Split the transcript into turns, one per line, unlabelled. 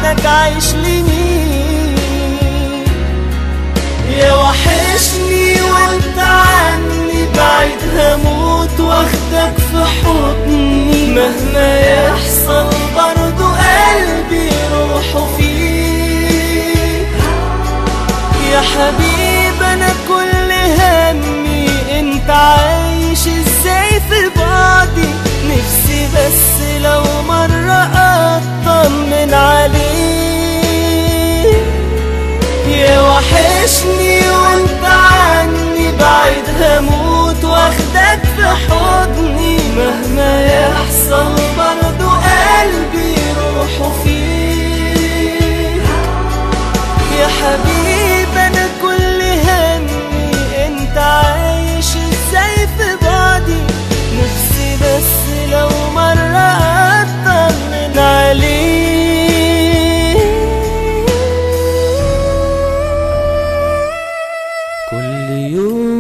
بعدك عايش لمين يا وحشني وانت عني بعيد هموت واخدك في حضني مهما يحصل برضو قلبي روحه فيك يا حبيب انا كل همي انت عايش ازاي في بعدي نفسي بس لو مرة اطمن عليك يا وحشني وانت عني بعيد هموت واخدك في حضني مهما يحصل برضو قلبي روحه فيك يا حبيب انا كل همي انت عايش ازاي في بعدي نفسي بس لو مرة اطمن عليك كل يوم